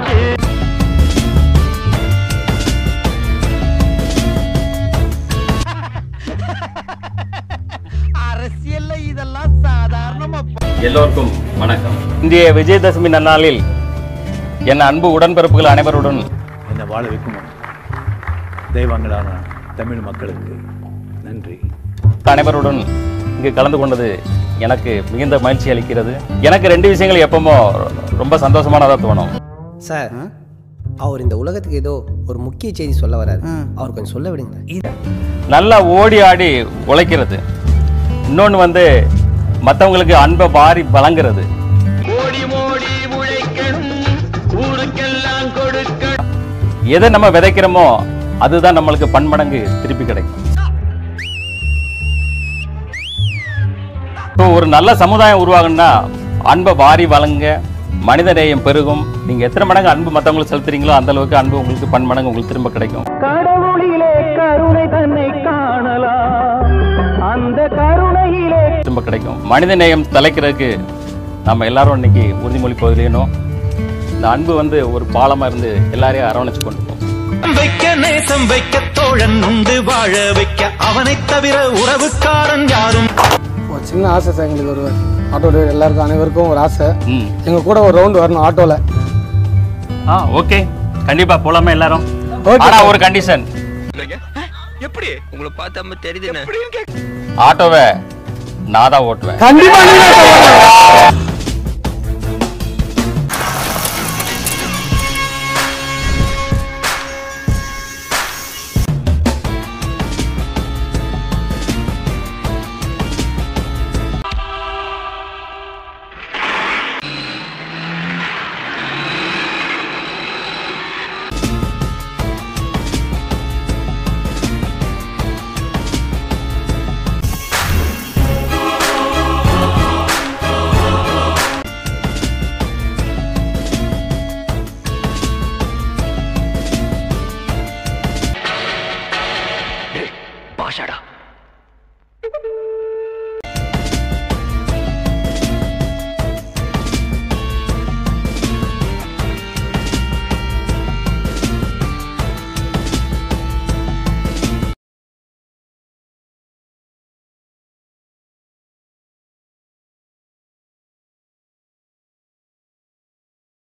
அரசியல்ல இதெல்லாம் சாதாரணமா எல்லோருக்கும் வணக்கம் இந்திய விஜயதசமி நன்னாளில் என் அன்பு உடன்பிறப்புகள் அனைவருடன் என்னை வாழ வைக்கும் தெய்வங்களான தமிழ் மக்களுக்கு நன்றி அனைவருடன் இங்கு கலந்து கொண்டது எனக்கு மிகுந்த மகிழ்ச்சி அளிக்கிறது எனக்கு ரெண்டு விஷயங்கள் எப்பவுமோ ரொம்ப சந்தோஷமானதாக தோணும் சார் அவர் இந்த உலகத்துக்கு ஏதோ ஒரு முக்கிய செய்தி சொல்ல வராரு அவர் கொஞ்சம் சொல்ல விடுங்க நல்லா ஓடி ஆடி உழைக்கிறது இன்னொன்று வந்து மற்றவங்களுக்கு அன்பை வாரி வழங்குறது ஓடி ஓடி உழைக்கணும் ஊருக்கெல்லாம் கொடுக்கணும் எதை நம்ம விதைக்கிறோமோ அதுதான் நம்மளுக்கு பன்மடங்கு திருப்பி கிடைக்கும் இப்போ ஒரு நல்ல சமுதாயம் உருவாகணும்னா அன்பை வாரி வழங்க மனித நேயம் பெருகும் நீங்க எத்தனை மடங்கு அன்பு மற்றவங்களுக்கு செலுத்துறீங்களோ அந்த அளவுக்கு அன்பு உங்களுக்கு பன்மடங்கு உங்களுக்கு திரும்ப கிடைக்கும் கடவுளிலே கருணை தன்னை காணலாம் அந்த கருணையிலே திரும்ப கிடைக்கும் மனித நேயம் தலைக்கிறதுக்கு நம்ம எல்லாரும் இன்னைக்கு உறுதிமொழி பகுதியிலும் இந்த அன்பு வந்து ஒரு பாலமா இருந்து எல்லாரையும் அரவணைச்சு கொண்டு போகும் வைக்க நேசம் வைக்க தோழன் உண்டு வாழ வைக்க அவனைத் தவிர உறவுக்காரன் யாரும் ஒரு சின்ன ஆசை சார் எங்களுக்கு ஒரு ஆட்டோ டிரைவர் எல்லாருக்கும் அனைவருக்கும் ஒரு ஆசை ம் எங்க கூட ஒரு ரவுண்ட் வரணும் ஆட்டோல ஆ ஓகே கண்டிப்பா போலாமா எல்லாரும் Okay. ஆனா ஒரு கண்டிஷன் எப்படி உங்களை பார்த்தா தெரியுது ஆட்டோவை நான் தான் ஓட்டுவேன் கண்டிப்பா நீங்க